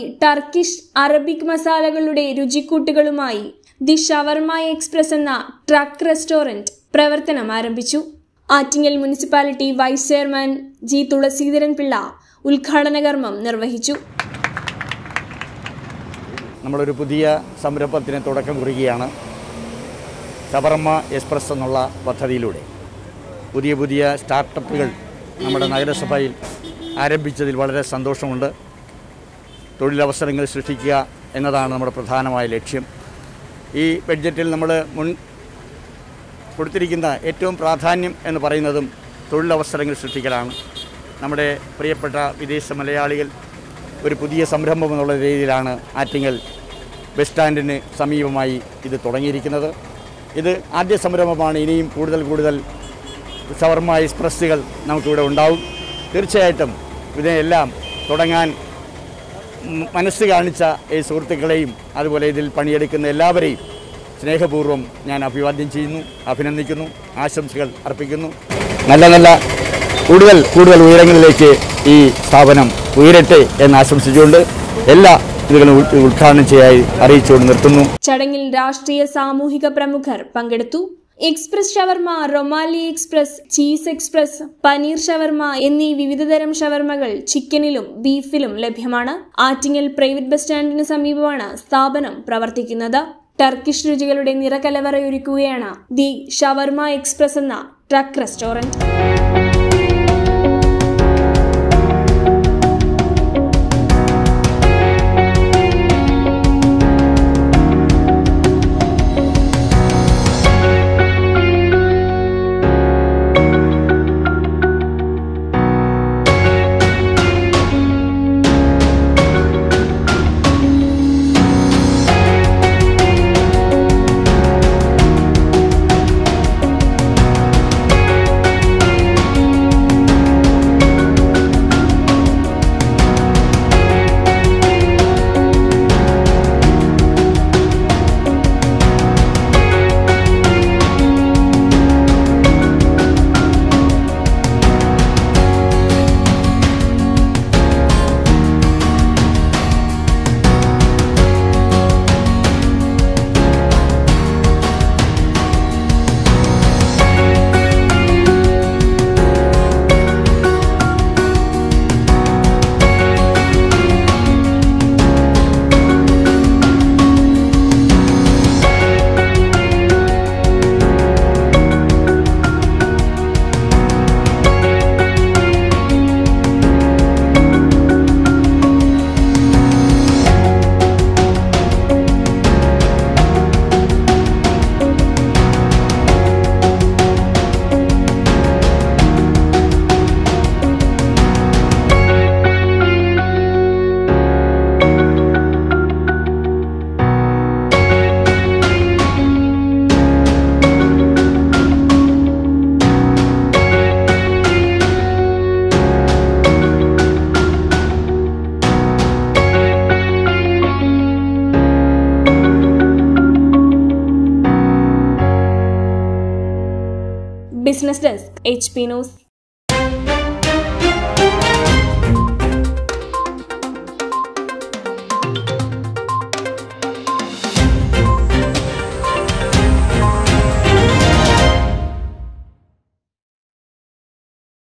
Turkish Arabic മസാലകളുടെ രുചിക്കൂട്ടുകളുമായി the shawarma express എന്ന ട്രക്ക് റെസ്റ്റോറന്റ് പ്രവർത്തനം ആരംഭിച്ചു Attingal municipality vice chairman G Thulasidharan Pillai ഉദ്ഘാടന കർമ്മം നിർവഹിച്ചു നമ്മളൊരു പുതിയ സംരംഭത്തിന് തുടക്കം കുറിക്കുകയാണ് ഷവർമ്മ എക്സ്പ്രസ് എന്നുള്ള പദ്ധതിയിലൂടെ പുതിയ പുതിയ സ്റ്റാർട്ടപ്പുകൾ നമ്മുടെ നഗരസഭയിൽ ആരംഭിച്ചതിൽ വളരെ സന്തോഷമുണ്ട് തൊഴിലവസരങ്ങൾ സൃഷ്ടിക്കുക എന്നതാണ് നമ്മുടെ പ്രധാനമായ ലക്ഷ്യം ഈ ബഡ്ജറ്റിൽ നമ്മൾ മുൻ കൊടുത്തിരിക്കുന്ന ഏറ്റവും പ്രാധാന്യം എന്ന് പറയുന്നതും തൊഴിലവസരങ്ങൾ സൃഷ്ടിക്കലാണ് നമ്മുടെ പ്രിയപ്പെട്ട വിദേശ മലയാളികൾ ഒരു പുതിയ സംരംഭം എന്നുള്ള രീതിയിലാണ് ആറ്റിങ്ങൽ ബസ് സ്റ്റാൻഡിന് സമീപമായി ഇത് തുടങ്ങിയിരിക്കുന്നത് ഇത് ആദ്യ സംരംഭമാണ് ഇനിയും കൂടുതൽ കൂടുതൽ ഷവർമ എക്സ്പ്രസ്സുകൾ നമുക്കിവിടെ ഉണ്ടാവും തീർച്ചയായിട്ടും ഇതിനെല്ലാം തുടങ്ങാൻ ഉം, മനസ്സ് കാണിച്ച ഈ സുഹൃത്തുക്കളെയും അതുപോലെ ഇതിൽ പണിയെടുക്കുന്ന എല്ലാവരെയും സ്നേഹപൂർവ്വം ഞാൻ അഭിവാദ്യം ചെയ്യുന്നു അഭിനന്ദിക്കുന്നു ആശംസകൾ അർപ്പിക്കുന്നു നല്ല നല്ല കൂടുതൽ കൂടുതൽ ഉയരങ്ങളിലേക്ക് ഈ സ്ഥാപനം ഉയരട്ടെ എന്ന് ആശംസിച്ചുകൊണ്ട് എല്ലാ ഇതുകളും ഉദ്- ഉദ്ഘാടനം ചെയ്യായി അറിയിച്ചുകൊണ്ട് നിർത്തുന്നു ചടങ്ങിൽ രാഷ്ട്രീയ സാമൂഹിക പ്രമുഖർ പങ്കെടുത്തു express shawarma rumali express cheese express paneer shawarma എന്നീ വിവിധതരം ഷവർമകൾ ചിക്കനിലും ബീഫിലും ലഭ്യമാണ് ആറ്റിങ്ങൽ പ്രൈവറ്റ് ബസ് സ്റ്റാൻഡിന് സമീപമാണ് സ്ഥാപനം പ്രവർത്തിക്കുന്നത് ടർക്കിഷ് രുചികളുടെ നിറകലവറയൊരുക്കുകയാണ് ദി ഷവർമ എക്സ്പ്രസ് എന്ന truck restaurant business desk H P news